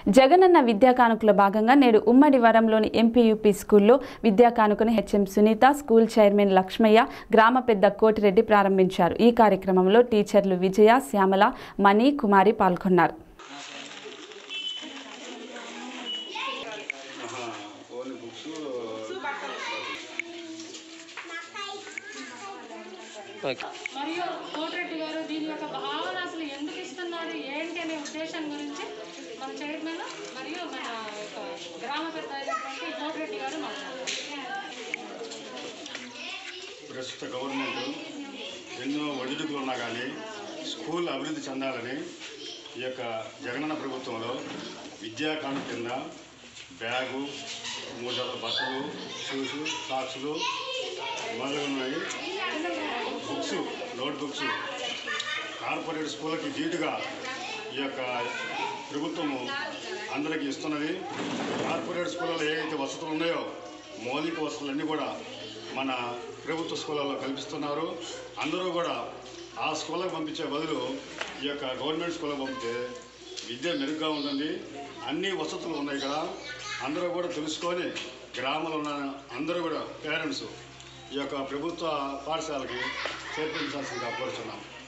జగనన్న విద్యా కానుకలో భాగంగా నేడు ఉమ్మడి వరంలోని ఎంపీయూపీ స్కూల్లో విద్యా కానుకను HM Sunitha school chairman Lakshmaiah గ్రామ పెద్ద కోటిరెడ్డి ప్రారంభించారు ఈ కార్యక్రమంలో టీచర్లు విజయ శ్యామల మణి కుమారి పాల్గొన్నారు ఓన్లీ బుక్స్ మరియు కోటిరెడ్డి గారు దీని యొక్క భావన అసలు ఎందుకు ఇస్తున్నారు ఏంటి అనే ఉద్దేశం గురించి మన చైర్మన్ మరియు మన యొక్క గ్రామ పెద్ద అయినటువంటి కోటిరెడ్డి గారు మాట్లాడారు ప్రస్తుత గవర్నమెంట్ ఎన్నో ఒడిదుడుకులు ఉన్నా కానీ స్కూల్ అభివృద్ధి చెందాలని ఈ యొక్క జగనన్న ప్రభుత్వంలో విద్యా కాను కింద బ్యాగు మూడు జతల బట్టలు షూస్ సాక్సులు మొదలగున్నవి బుక్స్ నోట్ బుక్స్ కార్పొరేట్ స్కూళ్ళకి ధీటుగా ఈ యొక్క ప్రభుత్వము అందరికీ ఇస్తున్నది కార్పొరేట్ స్కూళ్ళలో ఏవైతే వసతులు ఉన్నాయో మౌలిక వసతులన్నీ కూడా మన ప్రభుత్వ స్కూళ్ళలో కల్పిస్తున్నారు అందరూ కూడా ఆ స్కూళ్ళకి పంపించే బదులు ఈ యొక్క గవర్నమెంట్ స్కూళ్ళకి పంపితే విద్య మెరుగ్గా ఉంటుంది అన్ని వసతులు ఉన్నాయి కదా అందరూ కూడా తెలుసుకొని గ్రామంలో ఉన్న అందరూ కూడా పేరెంట్స్ ఈ యొక్క ప్రభుత్వ పాఠశాలకి చేర్పించాల్సిందిగా కోరుతున్నాం